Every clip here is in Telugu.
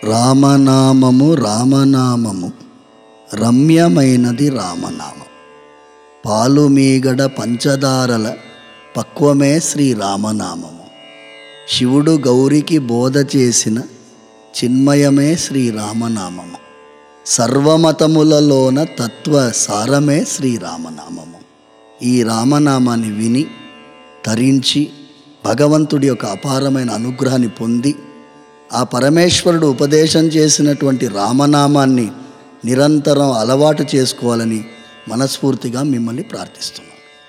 రామనామము రామనామము రమ్యమైనది రామనామం పాలుమీగడ పంచదారల పక్వమే శ్రీరామనామము శివుడు గౌరికి బోధ చేసిన చిన్మయమే శ్రీరామనామము సర్వమతములలోన తత్వ సారమే శ్రీరామనామము ఈ రామనామాన్ని విని తరించి భగవంతుడి యొక్క అపారమైన అనుగ్రహాన్ని పొంది ఆ పరమేశ్వరుడు ఉపదేశం చేసినటువంటి రామనామాన్ని నిరంతరం అలవాటు చేసుకోవాలని మనస్ఫూర్తిగా మిమ్మల్ని ప్రార్థిస్తున్నాను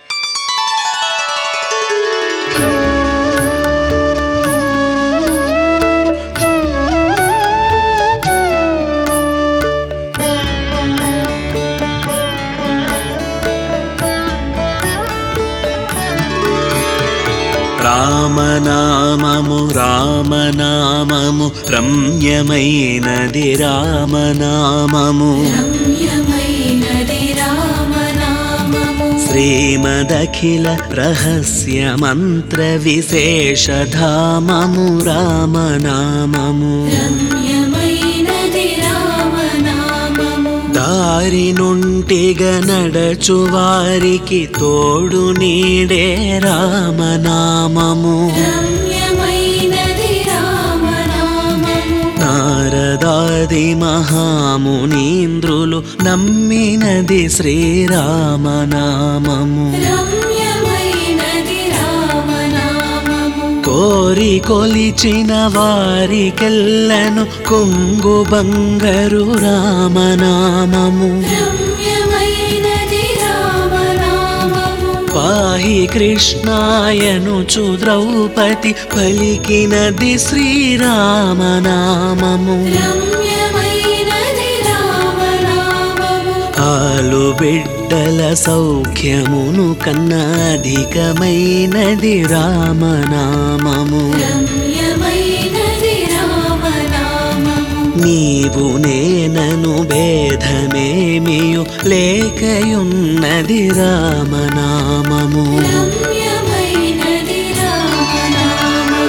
రామనామము రామనామము రమ్యమైనది రామనామము రమ్యమైనది రామనామము శ్రీమదఖిల రహస్య మంత్ర విశేషధామము రామనామము రమ్యమైనది రామనామము దారి నుంటిగ నడచు వారికి తోడు నీడే రామనామము రమ్యమైనది రామనామము నారదాది మహామునీంద్రులు నమ్మినది శ్రీరామనామము రమ్యమైనది రామనామము కోరి కొలిచిన వారికెల్లను కొంగు బంగరు రామనామము రమ్యమైనది రామనామము పాహి కృష్ణాయనుచు ద్రౌపది పలికినది శ్రీరామనామము రమ్యమైనది రామనామము ఆలు బిడ్డల సౌఖ్యమును కన్నా అధికమైనది రామనామము రమ్యమైనది రామనామము నీవు నేనను భేదమేమియు లేకయున్నది రామనామము రమ్యమైనది రామనామము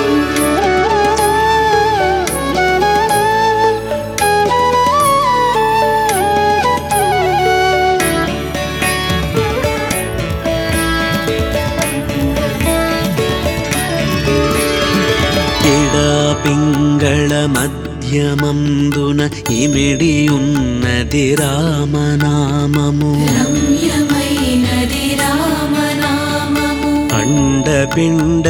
ఇడా పింగళ మధ్యమందున ఇమిడియున్నది రామనామము రమ్యమైనది రామనామము అండపిండ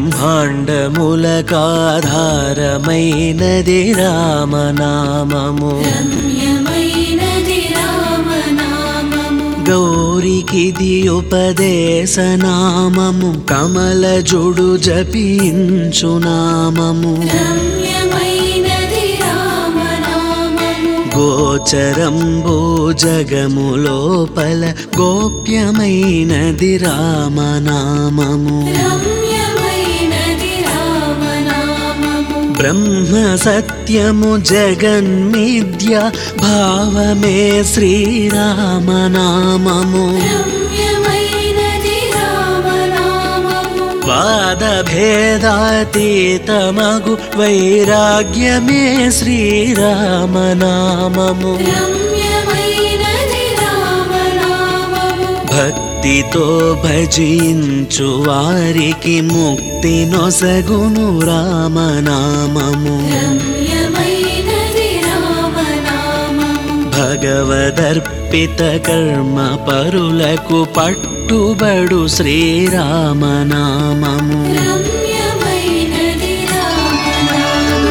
బ్రహ్మాండములకాధారమైనది రామనామము రమ్యమైనది రామనామము గౌరికిది ఉపదేశనామము కమల జుడు జపించు నామము రమ్యమైనది రామనామము గోచరంబో జగము లోపల గోప్యమైనది రామనామము రమ్యమైనది రామనామము బ్రహ్మ సత్యము జగన్మిథ్య భావమే శ్రీరామనామము రమ్యమైనది రామనామము వాదభేదాతీతమగు వైరాగ్యమే శ్రీరామనామము రమ్యమైనది రామనామము భక్తితో భజించు వారికి ముక్తి నొసగును రామనామము రమ్యమైనది రామనామము భగవదర్పిత కర్మ పరులకు పట్టుబడు శ్రీరామనామము రమ్యమైనది రామనామము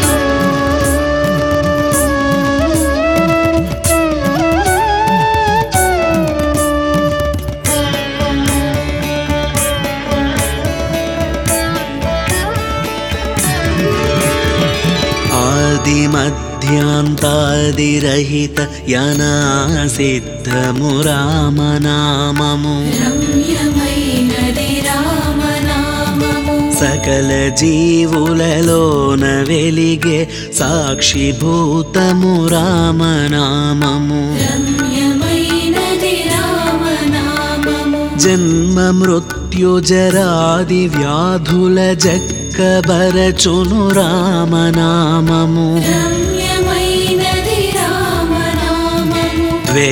ఆది మధ్యాంతాదిరహిత యనాసిద్ధము రామనామము రమ్యమైనది రామనామము సకల జీవులలోన వెలిగే సాక్షిభూతము రామనామము రమ్యమైనది రామనామము జన్మ మృత్యుజరాది వ్యాధుల జక్క చక్కబరచును రామనామము రమ్యమైనది రామనామము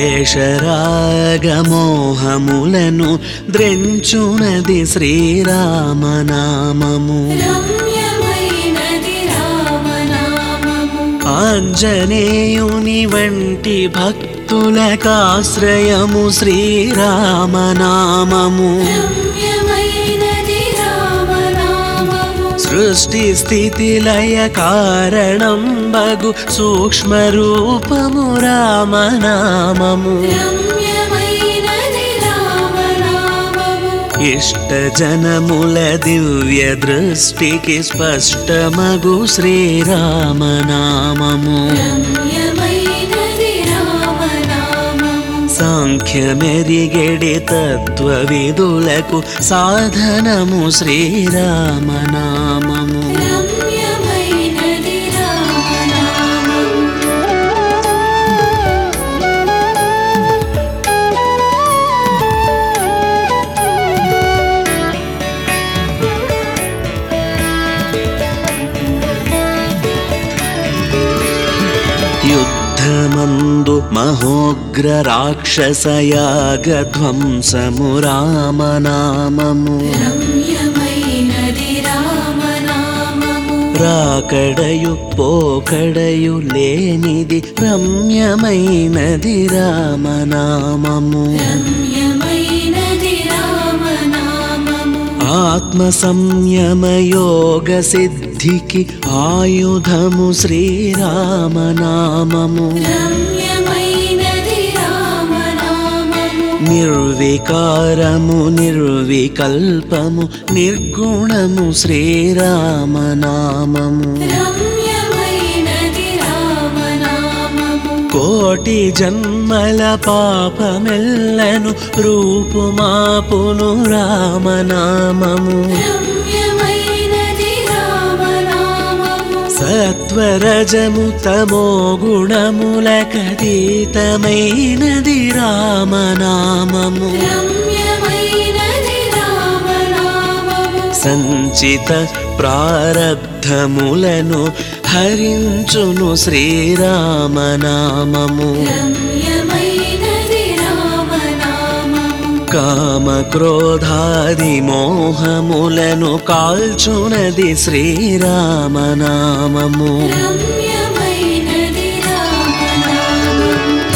ద్వేషరాగమోహములను ద్రెంచునది శ్రీరామనామము రమ్యమైనది రామనామము ఆంజనేయుని వంటి భక్తులకాశ్రయము శ్రీరామనామము రమ్యమైనది రామనామము సృష్టి స్థితి లయ కారణం బగు సూక్ష్మ రూపము రామనామము రమ్యమైనది రామనామము ఇష్ట జనముల దివ్య దృష్టికి స్పష్టమగు శ్రీరామనామము రమ్యమైనది రామనామము సాంఖ్యమెరిగెడి తత్వవిదులకు సాధనము శ్రీరామనామము రమ్యమైనది రామనామము యుద్ధమందు మహోగ్ర రాక్షసయాగధ్వంసము రామనామము రమ్యమైనది రామనామము రాకడయు పోకడయు లేనిది రమ్యమైనది రామనామము రమ్యమైనది రామనామము ఆత్మ సంయమ యోగ సిద్ధికి ఆయుధము శ్రీరామనామము రమ్యమైనది రామనామము నిర్వికారము నిర్వికల్పము నిర్గుణము శ్రీరామనామము రమ్యమైనది రామనామము కోటి జన్మల పాపమెల్లను రూపుమాపును రామనామము రమ్యమైనది రామనామము సత్వరజము తమో గుణములకతీతమైనది రామనామము రమ్యమైనది రామనామము సంచిత ప్రారబ్ధములను హరించును శ్రీరామనామము రమ్యమైనది రామనామము కామ క్రోధాది మోహములను కాల్చునది శ్రీరామనామము రమ్యమైనది రామనామము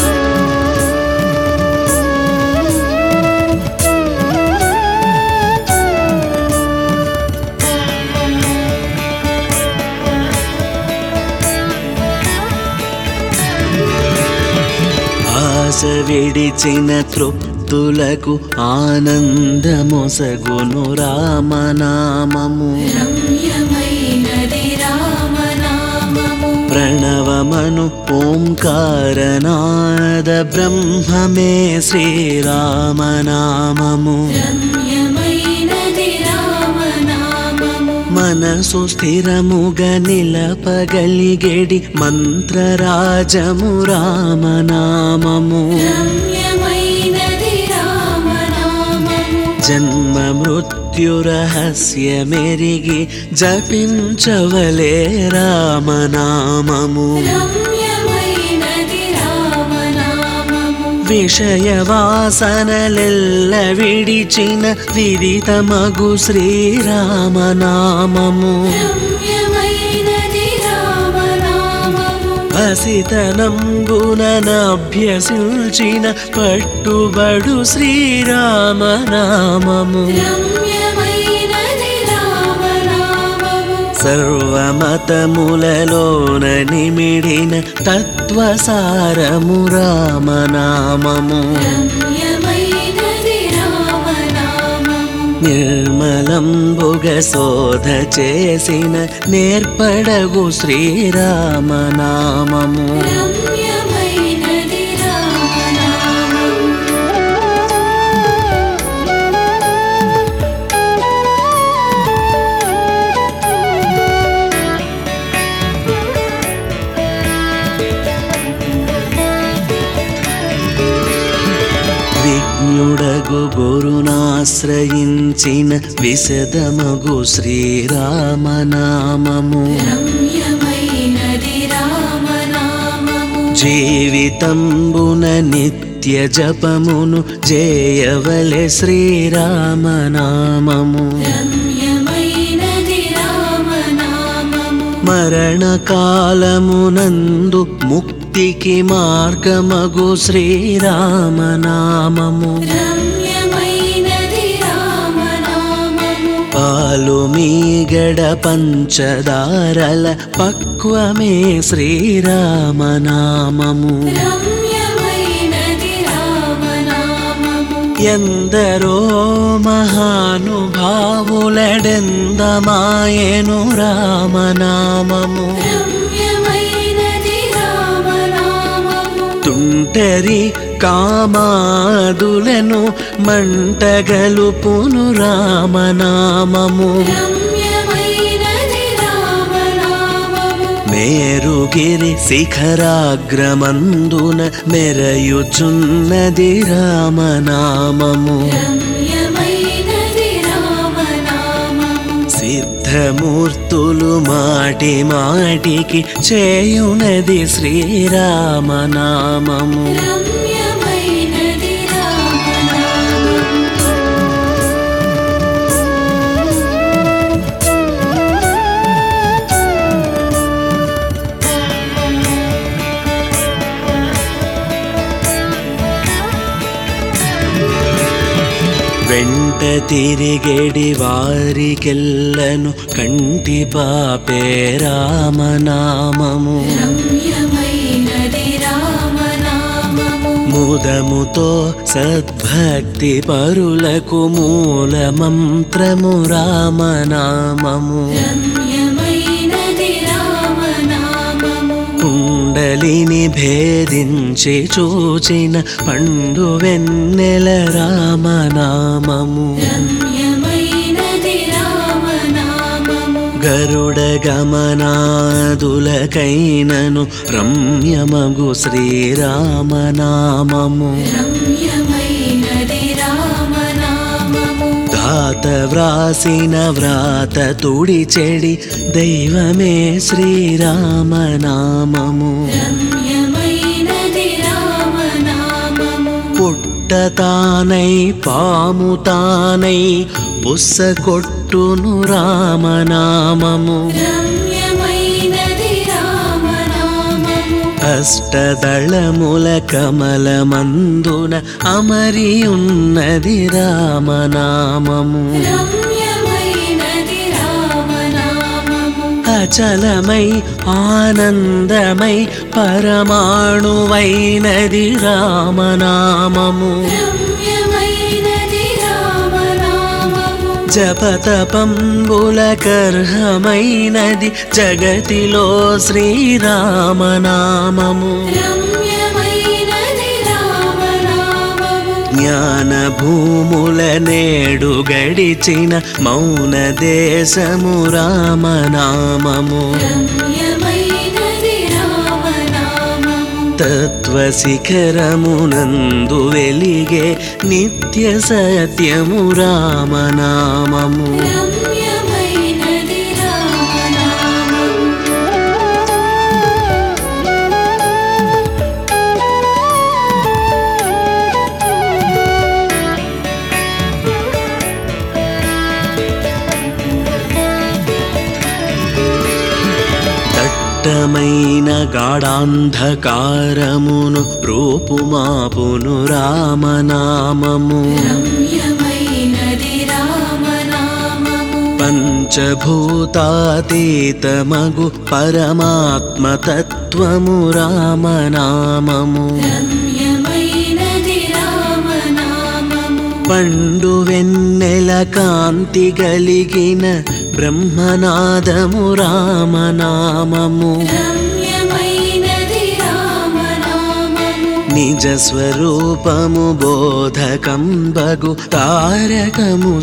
ఆశ విడిచిన తృప్తులకు ఆనందమొసగును రామనామము రమ్యమైనది రామనామము ప్రణవమను ఓంకారనాద బ్రహ్మమే శ్రీరామనామము రమ్యమైనది రామనామము మనసు స్థిరముగా నిలపగలిగేడి మంత్రరాజము రామనామము రమ్యమైనది రామనామము జన్మ మృత్యురహస్యమెరిగి జపించవలే రామనామము రమ్యమైనది రామనామము విషయ వాసనలెల్ల విడిచిన విదితమగు శ్రీరామనామము రమ్యమైనది రామనామము అసితనంబుననభ్యసించిన పట్టుబడు శ్రీరామనామము రమ్యమైనది రామనామము సర్వమతములలోన నిమిడిన తత్వసారము రామనామము రమ్యమైనది రామనామము నిర్మలంబుగ శోధ చేసిన నేర్పడగు శ్రీరామనామము రమ్యమైనది రామనామము విజ్ఞుడగు గురునాథ ఆశ్రయించిన విశదమగు శ్రీరామనామము రమ్యమైనది రామనామము జీవితంబున నిత్య జపమును జయవలె శ్రీరామనామము రమ్యమైనది రామనామము మరణకాలమునందు ముక్తికి మార్గమగు శ్రీరామనామము రమ్యమైనది రామనామము పాలు మీగడ పంచదారల పక్వమే శ్రీరామనామము రమ్యమైనది రామనామము ఎందరో మహానుభావులడెందమాయను రామనామము రమ్యమైనది రామనామము తుంటరి కామాదులను మంటగలుపును రామనామము రమ్యమైనది రామనామము మేరుగిరి శిఖరాగ్రమందున మెరయుచున్నది రామనామము రమ్యమైనది రామనామము సిద్ధమూర్తులు మాటి మాటికి చేయునది శ్రీరామనామము రమ్యమైనది రామనామము వెంట తిరిగెడి వారికెల్లను కంటి పాపే రామనామము రమ్యమైనది రామనామము ముదముతో సద్భక్తి పరులకు మూల మంత్రము రామనామము రమ్యమైనది రామనామము కుండలిని భేదించి చూచిన పండు వెన్నెల రామనామము రమ్యమైనది రామనామము గరుడ గమనాదులకైనను రమ్యమగు శ్రీరామనామము రమ్యమైనది రామనామము ధాత వ్రాసిన వ్రాత తుడి చెడి దైవమే శ్రీరామనామము రమ్యమైనది రామనామము పుట్టతానై పాము తానై బుస్స కొట్టును రామనామము రమ్యమైనది రామనామము అష్టదళముల కమలమందున అమరి ఉన్నది రామనామము రమ్యమైనది రామనామము అచలమై ఆనందమై పరమాణువైనది రామనామము రమ్యమైనది రామనామము జపతపంబుల కర్హమైనది జగతిలో శ్రీరామనామము రమ్యమైనది రామనామము జ్ఞాన భూముల నేడు గడిచిన మౌన దేశము రామనామము రమ్యమైనది రామనామము తత్వశిఖరమునందు వెలిగే నిత్య సత్యము రామనామము రమ్యమైనది రామనామము దట్టమైన గాఢాంధకారమును రూపుమాపును రామనామము రమ్యమైనది రామనామము పంచభూతాతీతమగు పరమాత్మతత్వము రామనామము రమ్యమైనది రామనామము పండు వెన్నెల కాంతి గలిగిన బ్రహ్మనాదము రామనామము రమ్యమైనది రామనామము నిజ స్వరూపము బోధకంబగు తారకము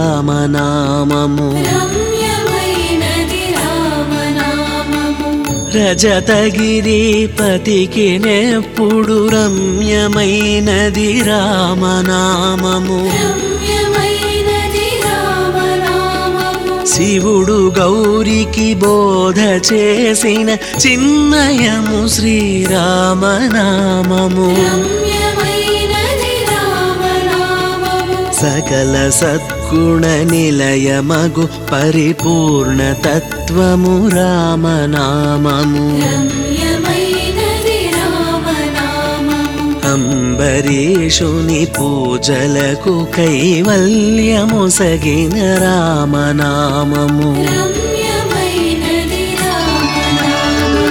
శ్రీరామనామము రమ్యమైనది రామనామము రజతగిరిపతికి నెప్పుడు రమ్యమైనది రామనామము రమ్యమైనది రామనామము శివుడు గౌరికి బోధ చేసిన చిన్మయము శ్రీరామనామము రమ్యమైనది రామనామము సకల సద్గుణ నిలయమగు పరిపూర్ణ తత్వము రామనామము రమ్యమైనది రామనామము అంబరీషుని పూజలకు కైవల్యము సగిన రామనామము రమ్యమైనది రామనామము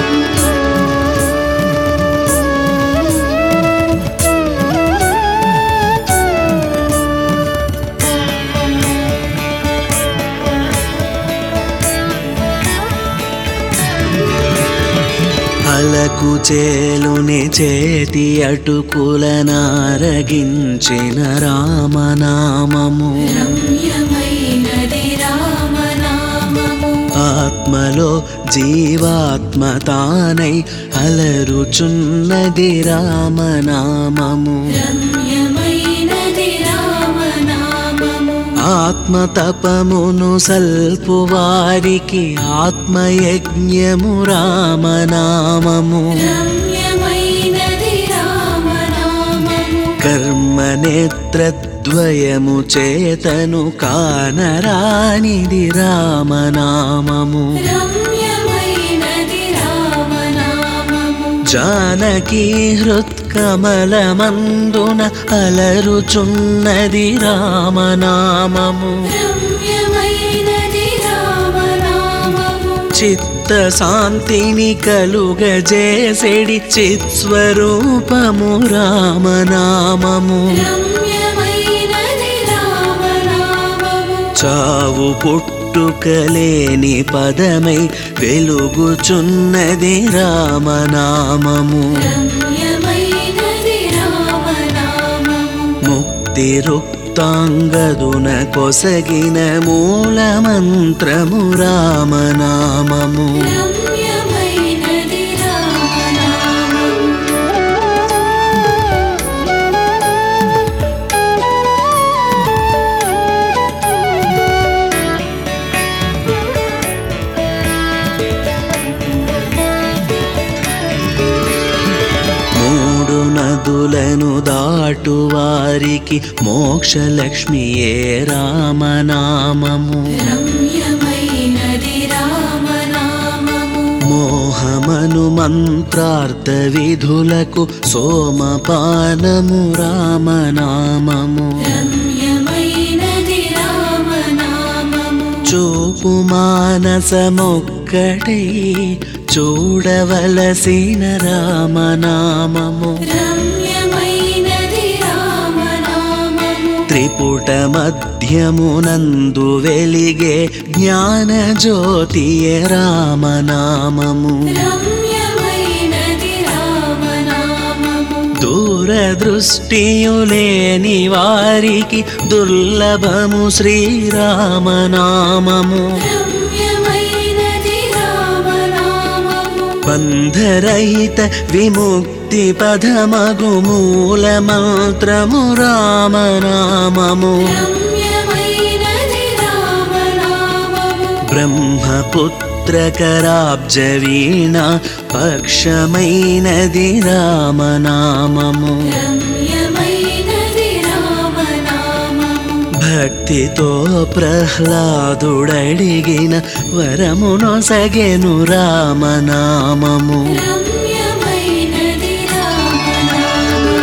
అలకు చేలుని చేతి అటుకుల నారగించిన రామనామము రమ్యమైనది రామనామము ఆత్మలో జీవాత్మ తానై అలరుచున్నది రామనామము రమ్యమైనది రామనామము ఆత్మ తపమును సల్పు వారికి ఆత్మయజ్ఞము రామనామము రమ్యమైనది రామనామము కర్మనేత్రద్వయము చేతను కానరానిది రామనామము రమ్యమైనది రామనామము జానకి హృత్కమలమందున అలరుచున్నది రామనామము రమ్యమైనది రామనామము చిత్త శాంతిని కలుగజేసెడి చిత్స్వరూపము రామనామము రమ్యమైనది రామనామము చావు పుట్టుకలేని పదమై వెలుగుచున్నది రామనామము రమ్యమైనది రామనామము ముక్తి రుక్తాంగదున కొసగిన మూలమంత్రము రామనామము రమ్యమైనది రామనామము మూడు నదులను దాటు వారికి మోక్షలక్ష్మియే రామనామము రమ్యమైనది రామనామము మోహమను మంత్రార్థ విధులకు సోమపానము రామనామము రమ్యమైనది రామనామము చూపు మానసమొక్కటై చూడవలసిన రామనామము రమ్యమైనది రామనామము త్రిపుట మధ్యమునందు వెలిగే జ్ఞాన జ్యోతియ రామనామము రమ్యమైనది రామనామము దూరదృష్టియులేని వారికి దుర్లభము శ్రీరామనామము రమ్యమైనది రామనామము బంధరహిత విముక్తి పదమగు మూల మంత్రము రామనామము రమ్యమైనది రామనామము బ్రహ్మపుత్రకరాబ్జ వీణ పక్షమైనది రామనామము రమ్యమైనది రామనామము భక్తితో ప్రహ్లాదుడడిగిన వరమునొసగెను రామనామము రమ్యమైనది రామనామము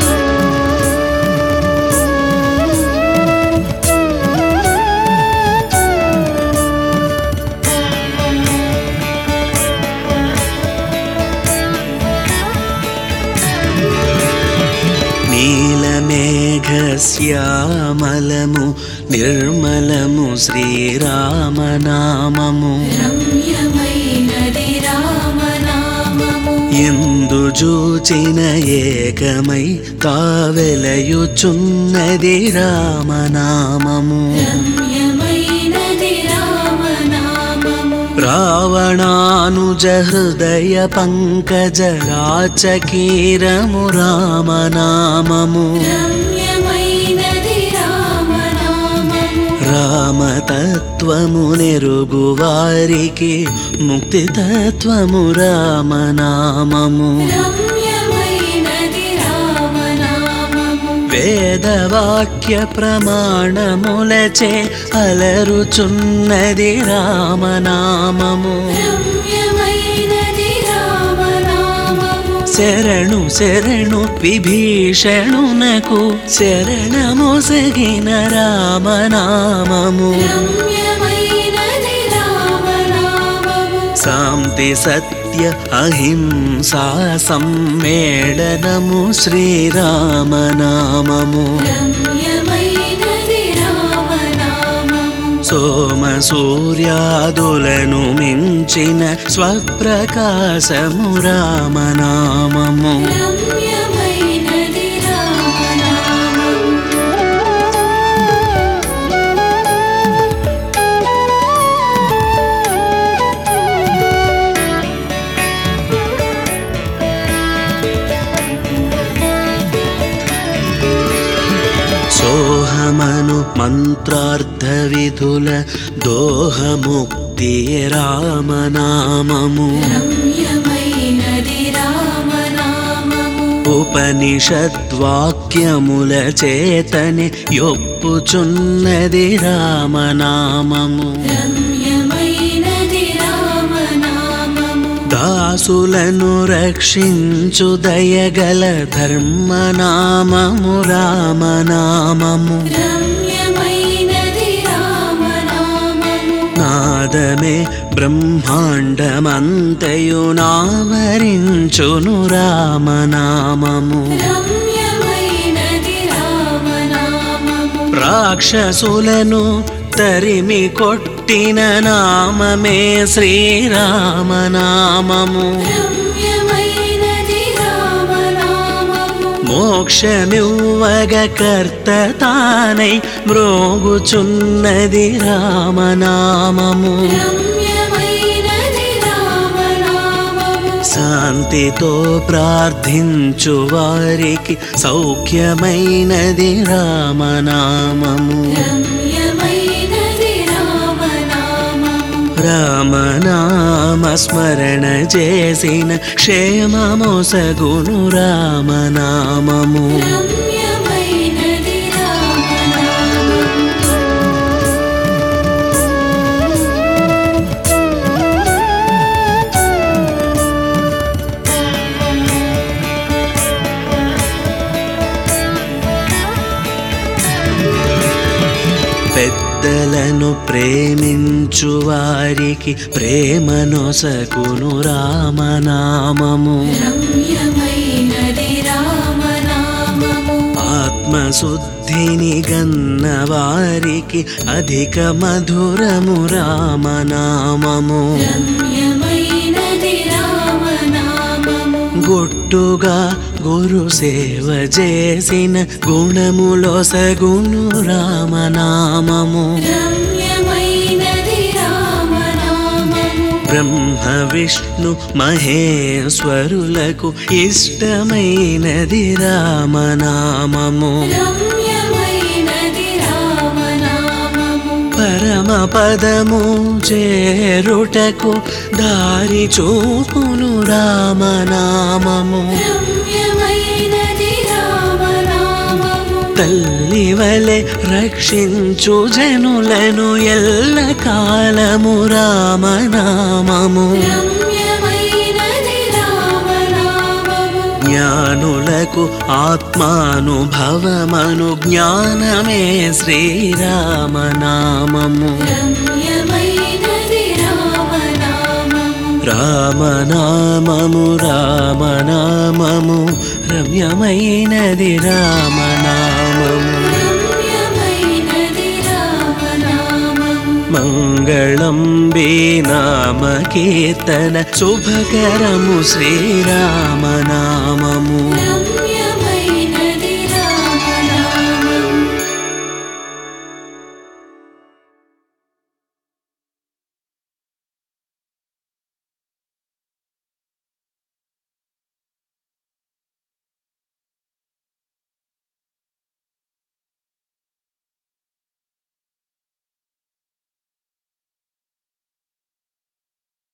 నీలమేఘశ్యామలము నిర్మలము శ్రీరామనామము రమ్యమైనది రామనామము ఎందు చూచిన ఏకమై తావెలయుచున్నది రామనామము రమ్యమైనది రామనామము రావణానుజ హృదయ పంకజ రాచకీరము రామనామము రమ్యమైనది రామనామము రామతత్వము నెరుగు వారికి ముక్తి తత్వము రామనామము రమ్యమైనది రామనామము వేదవాక్య ప్రమాణములచే అలరుచున్నది రామనామము రమ్యమైనది రామనామము శరణు శరణు విభీషణునకు శరణమొసగిన రామనామము రమ్యమైనది రామనామము శాంతి సత్య అహింసా సమ్మేళనము శ్రీరామనామము రమ్యమైనది రామనామము సోమ సూర్యాదులను మించిన స్వప్రకాశము రామనామము రమ్యమైనది రామనామము సోహమను మంత్రార్థ విధుల దోహముక్తి రామనామము రమ్యమైనది రామనామము ఉపనిషద్వాక్యముల చేతని యొప్పుచున్నది రామనామము రమ్యమైనది రామనామము దాసులను రక్షించు దయగల ధర్మనామము రామనామము రమ్యమైనది రామనామము నాదమే బ్రహ్మాండమంతయు నావరించును రామనామము రమ్యమైనది రామనామము రాక్షసులను తరిమి కొట్టిన నామమే శ్రీరామనామము రమ్యమైనది రామనామము మోక్షమివ్వగ కర్త తానై మ్రోగుచున్నది రామనామము రమ్యమైనది రామనామము శాంతితో ప్రార్థించు వారికి సౌఖ్యమైనది రామనామము రమ్యమైనది రామనామము రామనామ స్మరణ చేసిన క్షేమమొసగును రామనామము రమ్యమైనది రామనామము పెద్దలను ప్రేమించు వారికి ప్రేమనొసగును రామనామము రమ్యమైనది రామనామము ఆత్మశుద్ధిని గన్న వారికి అధిక మధురము రామనామము రమ్యమైనది రామనామము గుట్టుగా గురు సేవ చేసిన గుణములొసగును రామనామము రమ్యమైనది రామనామము బ్రహ్మ విష్ణు మహేశ్వరులకు ఇష్టమైనది రామనామము రమ్యమైనది రామనామము పరమ పదము చేరుటకు దారి చూపును రామనామము రమ్యమైనది రామనామము తల్లి వలె రక్షించు జనులను ఎల్ల కాలము రామనామము రమ్యమైనది రామనామము జ్ఞానులకు ఆత్మానుభవమను జ్ఞానమే శ్రీరామనామము రమ్యమైనది రామనామము రామనామము రామనామము రమ్యమైనది రామనామము రమ్యమైనది రామనామము మంగళం నామ కీర్తన శుభకరము శ్రీరామనామము రమ్యమైనది